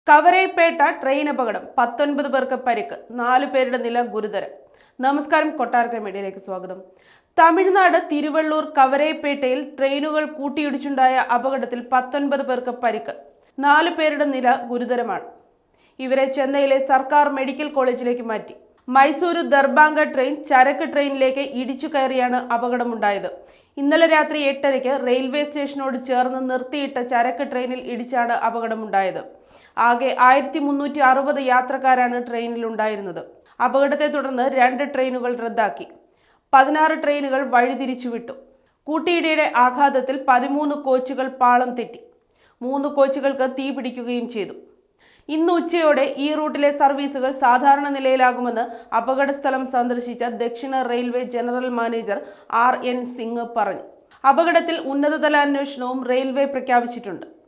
കവരൈപ്പേട്ട train അപകടം പത്തൊൻപത് പേർക്ക് പരിക്ക് നാലു പേരുടെ നില ഗുരുതരം നമസ്കാരം കൊട്ടാരക്കര മീഡിയയിലേക്ക് സ്വാഗതം തമിഴ്നാട് തിരുവള്ളൂർ കവരൈപ്പേട്ടയിൽ ട്രെയിനുകൾ കൂട്ടിയിടിച്ചുണ്ടായ അപകടത്തിൽ പത്തൊൻപത് പേർക്ക് പരിക്ക് നാലു പേരുടെ നില ഗുരുതരമാണ് ഇവരെ ചെന്നൈയിലെ സർക്കാർ മെഡിക്കൽ കോളേജിലേക്ക് മാറ്റി മൈസൂരു ദർബാംഗ ട്രെയിൻ ചരക്ക് ട്രെയിനിലേക്ക് ഇടിച്ചു കയറിയാണ് അപകടമുണ്ടായത് ഇന്നലെ രാത്രി എട്ടരയ്ക്ക് റെയിൽവേ സ്റ്റേഷനോട് ചേർന്ന് നിർത്തിയിട്ട ചരക്ക് ട്രെയിനിൽ ഇടിച്ചാണ് അപകടമുണ്ടായത് ആകെ ആയിരത്തി മുന്നൂറ്റി അറുപത് യാത്രക്കാരാണ് ട്രെയിനിൽ ഉണ്ടായിരുന്നത് അപകടത്തെ തുടർന്ന് രണ്ട് ട്രെയിനുകൾ റദ്ദാക്കി പതിനാറ് ട്രെയിനുകൾ വഴിതിരിച്ചുവിട്ടു കൂട്ടിയിടിയുടെ ആഘാതത്തിൽ പതിമൂന്ന് കോച്ചുകൾ പാളം തെറ്റി മൂന്ന് കോച്ചുകൾക്ക് തീ പിടിക്കുകയും ചെയ്തു ഇന്ന് ഉച്ചയോടെ ഈ റൂട്ടിലെ സർവീസുകൾ സാധാരണ നിലയിലാകുമെന്ന് അപകടസ്ഥലം സന്ദർശിച്ച ദക്ഷിണ railway general manager R N Singh പറഞ്ഞു അപകടത്തിൽ ഉന്നതതല അന്വേഷണവും റെയിൽവേ പ്രഖ്യാപിച്ചിട്ടുണ്ട്